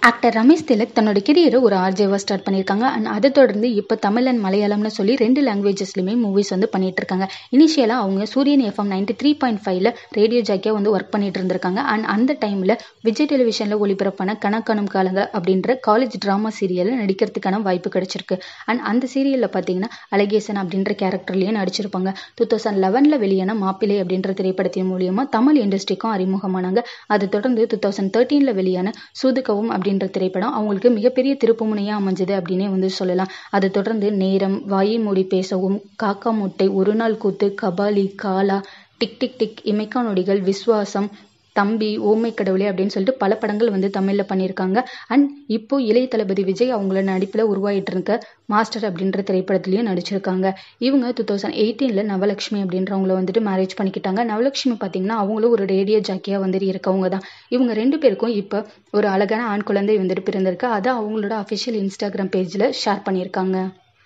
actor Ramesh Tilak தன்னோட கெரியரை ஒரு ஆர்ஜேவாக start பண்ணியிருக்காங்க அண்ட் அதை தொடர்ந்து இப்போ தமிழ் அண்ட் மலையாளம்னு சொல்லி ரெண்டு லாங்குவேஜஸ்லையுமே மூவிஸ் வந்து பண்ணிட்டு இருக்காங்க இனிஷியலாக அவங்க Suryan FM ninety three point ஃபைவ்ல ரேடியோ ஜாக்கியாக வந்து ஒர்க் பண்ணிட்டு இருந்திருக்காங்க அண்ட் அந்த டைமில் விஜய் டெலிவிஷனில் ஒளிபரப்பான கணக்கானும் காலங்க அப்படின்ற காலேஜ் ட்ராமா சீரியலில் நடிக்கிறதுக்கான வாய்ப்பு கிடைச்சிருக்கு அண்ட் அந்த சீரியலில் பார்த்தீங்கன்னா அழகேசன் அப்படின்ற கேரக்டர்லேயே நடிச்சிருப்பாங்க டூ தௌசண்ட் லெவனில் வெளியான மாப்பிள்ளை அப்படின்ற திரைப்படத்தின் மூலியமாக தமிழ் இண்டஸ்ட்ரிக்கும் அறிமுகமானாங்க அதை தொடர்ந்து டூ தௌசண்ட் தேர்ட்டீனில் வெளியான சூதுக்கவும் அப்படின்ற திரைப்படம் அவங்களுக்கு மிகப்பெரிய திருப்புமுனையாக அமைஞ்சது அப்படின்னே வந்து சொல்லலாம் அதை தொடர்ந்து நேரம் வாயை மூடி பேசவும் காக்கா முட்டை ஒரு நாள் கூத்து கபாலி காலா டிக் டிக் டிக் இமைக்கா நொடிகள் விஸ்வாசம் தம்பி ஓமை கடவுளே அப்படின்னு சொல்லிட்டு பல படங்கள் வந்து தமிழில் பண்ணியிருக்காங்க அண்ட் இப்போ இளைய தளபதி விஜய் அவங்கள நடிப்பில் உருவாகிட்டு இருக்க மாஸ்டர் அப்படின்ற திரைப்படத்துலையும் நடிச்சிருக்காங்க இவங்க டூ தௌசண்ட் எயிட்டீனில் நவலட்சுமி அப்படின்றவங்கள வந்துட்டு மேரேஜ் பண்ணிக்கிட்டாங்க நவலட்சுமி பார்த்தீங்கன்னா அவங்களும் ஒரு ரேடியோ ஜாக்கியாக வந்துட்டு இருக்கவங்க தான் இவங்க ரெண்டு பேருக்கும் இப்போ ஒரு அழகான ஆண் குழந்தை வந்துட்டு பிறந்திருக்கு அதை அவங்களோட அஃபிஷியல் இன்ஸ்டாகிராம் பேஜில் ஷேர் பண்ணியிருக்காங்க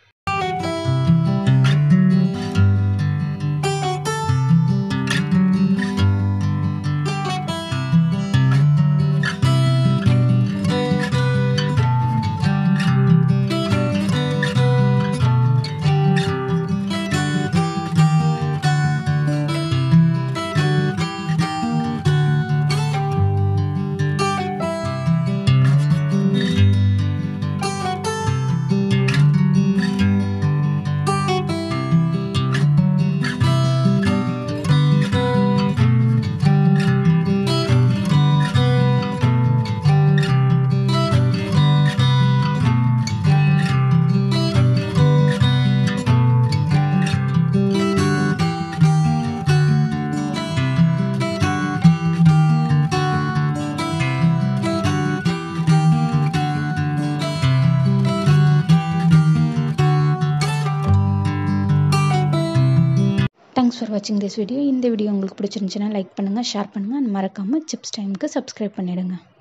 தேங்க்ஸ் ஃபார் வாட்சிங் திஸ் வீடியோ இந்த வீடியோ உங்களுக்கு பிடிச்சிருந்துச்சுன்னா லைக் பண்ணுங்கள் ஷேர் பண்ணுங்கள் அண்ட் மறக்காமல் சிப்ஸ் டைமுக்கு சப்ஸ்கிரைப் பண்ணிடுங்க